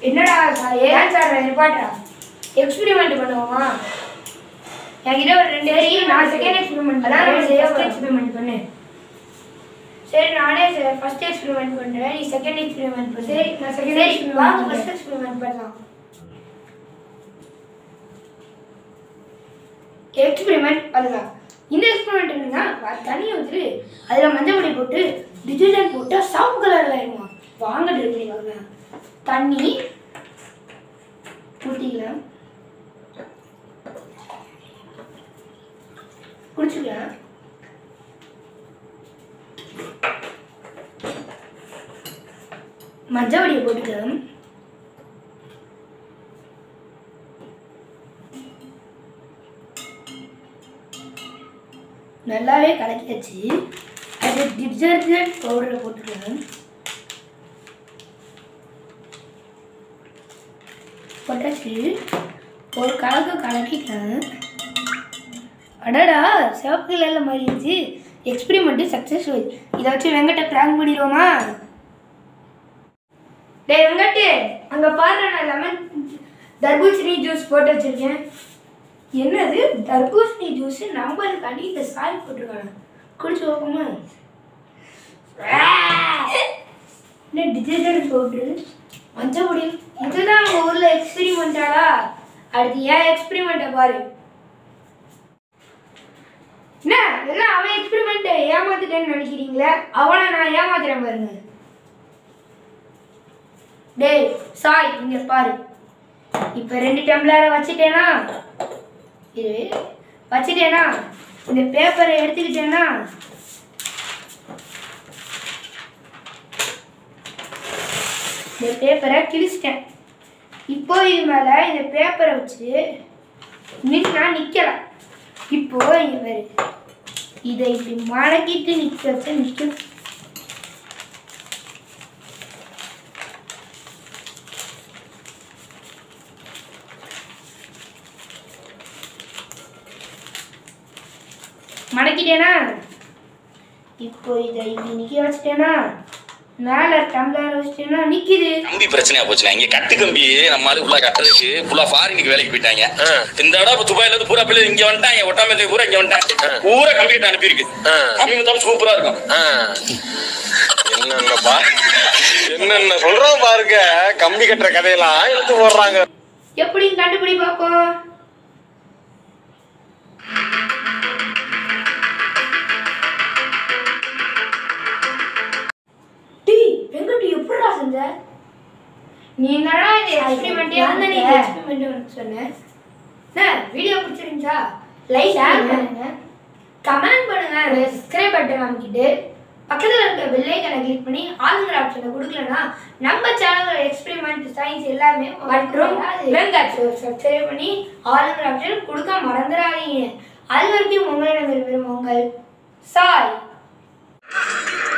என்னடா சார் ஏன் sir நிப்பாட்டா experiment பண்ணுவோமா என்கிட்ட ஒரு ரெண்டு சரி நான் செகண்ட் எக்ஸ்பெரிமெண்ட் அதான் நம்ம ஃபர்ஸ்ட் எக்ஸ்பெரிமெண்ட் பண்ணு சரி நானே ஃபர்ஸ்ட் எக்ஸ்பெரிமெண்ட் பண்றேன் நீ செகண்ட் எக்ஸ்பெரிமெண்ட் பண்ணு சரி நான் செகண்ட் சரி வாங்க ஃபர்ஸ்ட் எக்ஸ்பெரிமெண்ட் பண்ணலாம் எக்ஸ்பெரிமெண்ட் பண்ணலாம் இந்த எக்ஸ்பெரிமெண்ட் என்னன்னா வ- தண்ணியை ஊற்றி அதில் மஞ்சள் பொடி போட்டு டிட்டர்ஜென்ட் போட்டு சாப்பு கலரில் ஆயிடுமா வாங்க ட்ரை பண்ணி பார்க்கலாம் தண்ணி ஊற்றிக்கலாம் குடிச்சுக்கலாம் மஞ்சள் பொடியை போட்டுக்கலாம் நல்லாவே கலக்கியாச்சு அது டிட்டர்ஜென்ட் பவுடரை போட்டுக்கலாம் போட்டாச்சு ஒரு கலக்கு கலக்கிக்கலாம் அடடா சிவப்பு கலரில் மாறிடுச்சு எக்ஸ்பெரிமெண்ட்டு சக்ஸஸ்ஃபுல் இதை வச்சு வெங்கட்ட ப்ராங்க் பண்ணிடுவோமா டேய் வெங்கட்டு அங்கே பாரு நான் லெமன் தர்பூசணி ஜூஸ் போட்டு வச்சிருக்கேன் என்னது தர்பூசணி ஜூஸ் நம்மளுக்காண்டி இந்த சாய் போட்டிருக்காங்க குடிச்சு பார்ப்போமா என்ன டிஜிட்டல் பவுட்ரு மஞ்சள் பொடி இதுதான் உங்கள் ஊரில் எக்ஸ்பெரிமெண்ட்டாடா அடுத்து ஏன் எக்ஸ்பெரிமெண்ட்டை பாரு என்ன எல்லாம் அவன் எக்ஸ்பெரிமெண்ட் ஏமாத்திட்டேன்னு நினைக்கிறீங்களே அவனை நான் ஏமாத்துறேன் பாருங்க டேய் சாய் இங்க பாரு இப்போ ரெண்டு டம்ளரை வச்சுட்டேனா இது வச்சுட்டேனா இந்த பேப்பரை எடுத்துக்கிட்டேனா இந்த பேப்பரை கிழிச்சிட்டேன் இப்போ இது மேலே இந்த பேப்பரை வச்சு நின்னா நிற்கலாம் இப்போ இங்க பாரு இதை இப்படி மடக்கிட்டு நிற்க வச்சா நிற்கும் மடக்கிட்டேனா இப்போ இதை இப்படி நிற்க வச்சிட்டேனா மேலே டம்ளர் வச்சிட்டேனா நிற்கிது கம்பி பிரச்சனையா போச்சுண்ணா இங்க கட்டு கம்பி நம்ம ஆளு ஃபுல்லா கட்டுறதுக்கு ஃபுல்லா ஃபாரினுக்கு வேலைக்கு போயிட்டாங்க இந்த இடம் இப்ப துபாயில இருந்து பூரா பிள்ளை இங்க வந்துட்டாங்க ஒட்டாமத்தை பூரா இங்க வந்துட்டாங்க பூரா கம்பி கட்ட அனுப்பியிருக்கு கம்பி வந்தாலும் சூப்பரா இருக்கும் என்னென்னப்பா என்னென்ன சொல்றோம் பாருங்க கம்பி கட்டுற கதையெல்லாம் எடுத்து போடுறாங்க எப்படின்னு கண்டுபிடி பார்ப்போம் டீ வெங்கட் எப்படிடா செஞ்ச நீ என்னடா இந்த எக்ஸ்பெரிமெண்ட் அந்த நீ எக்ஸ்பெரிமெண்ட் சொன்ன என்ன வீடியோ பிடிச்சிருந்துச்சா லைக் ஷேர் பண்ணுங்க கமெண்ட் பண்ணுங்க சப்ஸ்கிரைப் பட்டன் அமைக்கிட்டு பக்கத்தில் இருக்க பெல் ஐக்கனை கிளிக் பண்ணி ஆளுங்கிற ஆப்ஷனை கொடுக்கலனா நம்ம சேனலோட எக்ஸ்பெரிமெண்ட் சயின்ஸ் எல்லாமே மற்றும் வெங்கட் சப்ஸ்கிரைப் பண்ணி ஆளுங்கிற ஆப்ஷன் கொடுக்க மறந்துடாதீங்க அது வரைக்கும் உங்களிடம் விரும்பும் உங்கள் சாய்